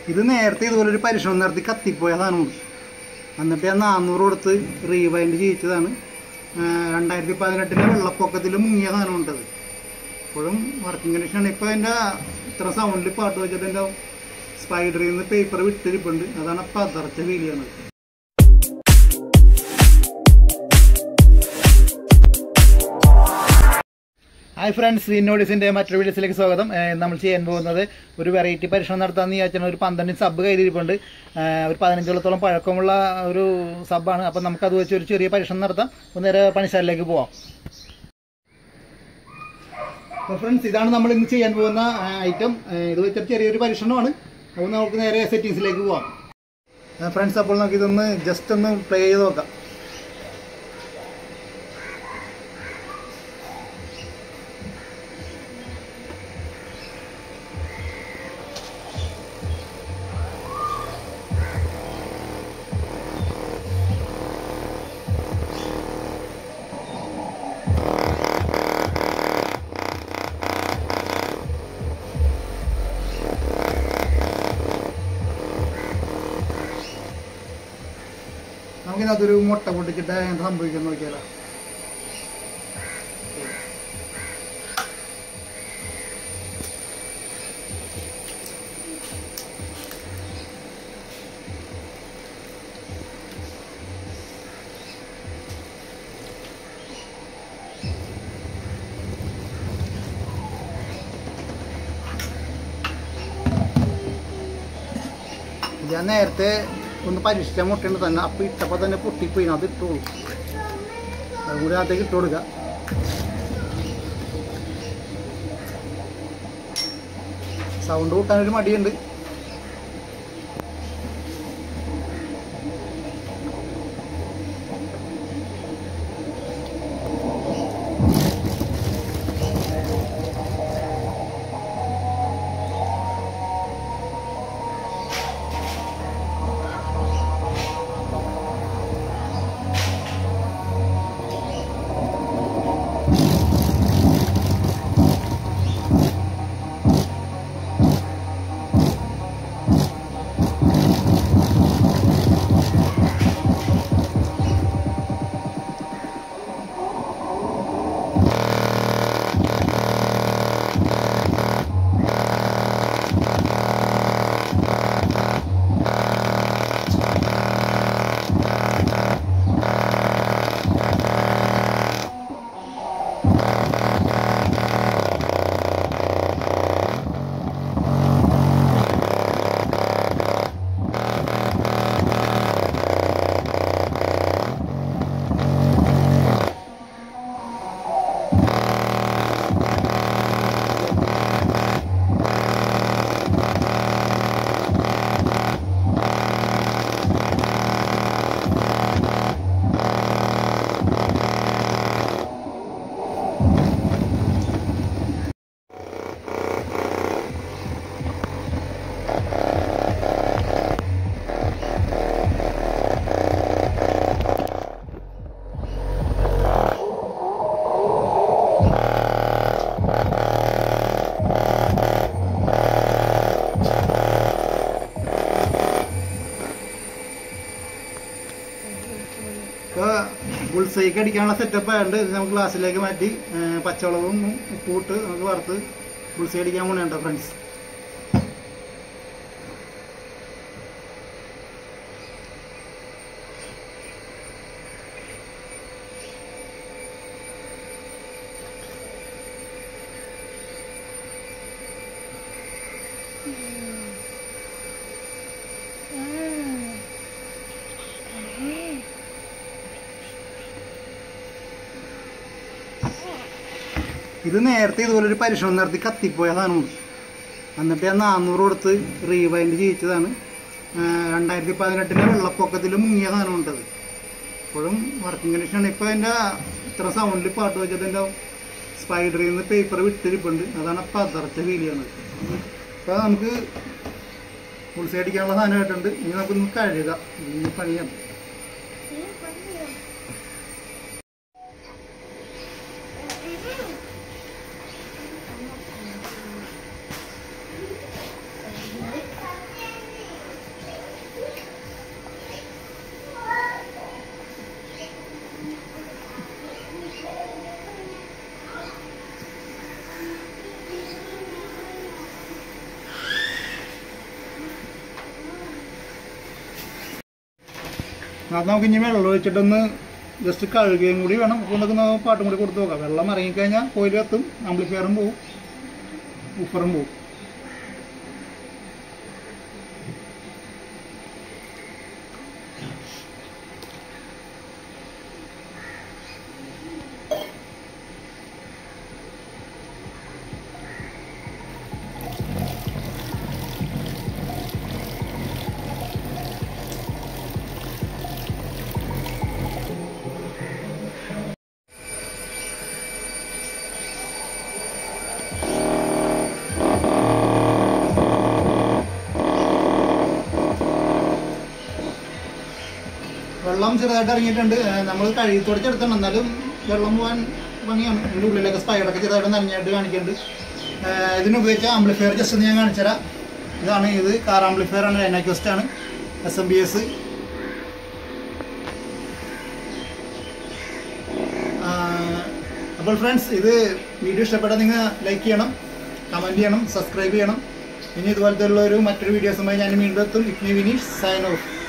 ഇത് നേരത്തെ ഇതുപോലെ ഒരു പരിശ്രമം നടത്തി കത്തിപ്പോയ സാധനമുണ്ട് എന്നിട്ട് ഞാൻ നാനൂറ് കൊടുത്ത് റീവൈൻഡ് ചെയ്യിച്ചതാണ് രണ്ടായിരത്തി പതിനെട്ടിലെ വെള്ളപ്പൊക്കത്തിൽ മുങ്ങിയ സാധനമുണ്ടത് ഇപ്പോഴും വർക്കിംഗ് കണ്ടീഷനാണ് ഇപ്പോൾ എൻ്റെ ഇത്ര സൗണ്ടിൽ പാട്ട് വെച്ചിട്ട് എൻ്റെ സ്പൈഡറിൽ നിന്ന് പേപ്പർ വിട്ടിരിപ്പുണ്ട് അതാണ് പതർച്ച ഫീൽ ചെയ്യണത് ഹായ് ഫ്രണ്ട്സ് വിന്നോഡിസിൻ്റെ മറ്റൊരു വീഡിയോസിലേക്ക് സ്വാഗതം ഏഹ് നമ്മൾ ചെയ്യാൻ പോകുന്നത് ഒരു വെറൈറ്റി പരിശ്രമം നടത്താമെന്ന് വിചാരിച്ചാൽ ഒരു പന്ത്രണ്ട് സബ് കയ്യിലിരിപ്പുണ്ട് ഏഹ് ഒരു പതിനഞ്ചോളത്തോളം പഴക്കമുള്ള ഒരു സബ്ബാണ് അപ്പം നമുക്കത് വെച്ച് ഒരു ചെറിയ പരിശ്രമം നടത്താം ഒന്ന് നേരെ പണിശാലയിലേക്ക് പോവാം അപ്പോൾ ഫ്രണ്ട്സ് ഇതാണ് നമ്മൾ ഇന്ന് ചെയ്യാൻ പോകുന്ന ഐറ്റം ഇത് വെച്ചിട്ട് ചെറിയൊരു പരിശ്രമമാണ് അപ്പോൾ നമുക്ക് നേരെ സെറ്റിങ്സിലേക്ക് പോവാം ഫ്രണ്ട്സ് അപ്പോൾ നമുക്ക് ഇതൊന്ന് ജസ്റ്റ് ഒന്ന് പ്ലേ ചെയ്ത് നോക്കാം നമുക്കിതിനകത്തൊരു മുട്ട പൊട്ടിച്ചിട്ട് എന്താ സംഭവിക്കുന്നത് നോക്കിയാലോ ഞാൻ നേരത്തെ ഒന്ന് പരീക്ഷിച്ച മുട്ടയുണ്ട് തന്നെ അപ്പോൾ ഇട്ടപ്പോൾ തന്നെ പൊട്ടിപ്പോയി അത് ഇട്ടോളൂ അതും കൂടി അകത്തേക്ക് ഇട്ട് കൊടുക്കുക സൗണ്ട് കൂട്ടാനൊരു മടിയുണ്ട് ഇപ്പോൾ ബുൾസൈക്ക് അടിക്കാനുള്ള സെറ്റപ്പ് ആയതുകൊണ്ട് ഇത് നമുക്ക് ഗ്ലാസ്സിലേക്ക് മാറ്റി ആ, പച്ചവളവും ഉപ്പൂട്ട് നമുക്ക് വറുത്ത് ബുൾസൈ അടിക്കാൻ പോണേണ്ട ഫ്രണ്ട്സ് ഇത് നേരത്തെ ഇതുപോലെ ഒരു പരിശ്രമം നടത്തി കത്തിപ്പോയ സാധനമുണ്ട് എന്നിട്ട് ഞാൻ നാനൂറ് കൊടുത്ത് റീവൈൻഡ് ചെയ്യിച്ചതാണ് രണ്ടായിരത്തി പതിനെട്ടിലെ വെള്ളപ്പൊക്കത്തിൽ മുങ്ങിയ സാധനമുണ്ടത് ഇപ്പോഴും വർക്കിംഗ് കണ്ടീഷനാണ് ഇപ്പോൾ എൻ്റെ ഇത്ര സൗണ്ടിൽ പാട്ട് വെച്ചിട്ട് എൻ്റെ സ്പൈഡറിൽ നിന്ന് പേപ്പർ വിട്ടിരിപ്പുണ്ട് അതാണ് പതർച്ച ഫീൽ ചെയ്യണത് അപ്പോൾ നമുക്ക് പുളിസി അടിക്കാനുള്ള സാധനമായിട്ടുണ്ട് ഇനി നമുക്കൊന്ന് കഴുകുക ഇനി പണിയാണ് അത് നമുക്ക് ഇനി വെള്ളം ഒഴിച്ചിട്ടൊന്ന് ജസ്റ്റ് കഴുകുകയും കൂടി വേണം അപ്പോൾ നമുക്ക് ഒന്ന് പാട്ടും കൂടി കൊടുത്ത് നോക്കാം വെള്ളം ഇറങ്ങിക്കഴിഞ്ഞാൽ കോയിൽ കത്തും ആംപ്ലിഫയറും പോവും ഉപ്പറും പോവും വെള്ളം ചെറുതായിട്ട് ഇറങ്ങിയിട്ടുണ്ട് നമ്മൾ കഴുകി തുടച്ചെടുക്കണം എന്നാലും വെള്ളം പോകാൻ ഭംഗിയാണ് ഇതിൻ്റെ ഉള്ളിലൊക്കെ സ്പൈഡൊക്കെ ചെറുതായിട്ട് നനഞ്ഞായിട്ട് കാണിക്കുന്നുണ്ട് ഏഹ് ഇതിന് ഉപയോഗിച്ച ആംപ്ലിഫയർ ജസ്റ്റ് ഒന്ന് ഞാൻ കാണിച്ചുതരാം ഇതാണ് ഇത് കാർ ആംപ്ലിഫയർ ആണ് ഡൈനാക്വസ്റ്റ് ആണ് എസ് എം ബി എസ് അപ്പോൾ ഫ്രണ്ട്സ് ഇത് വീഡിയോ ഇഷ്ടപ്പെട്ടാൽ നിങ്ങൾ ലൈക്ക് ചെയ്യണം കമൻറ്റ് ചെയ്യണം സബ്സ്ക്രൈബ് ചെയ്യണം ഇനി ഇതുപോലത്തെ ഉള്ള ഒരു മറ്റൊരു വീഡിയോസുമായി ഞാൻ വീണ്ടും എത്തും ഇഗ്നി വിനീഷ് സൈൻ ഓഫ്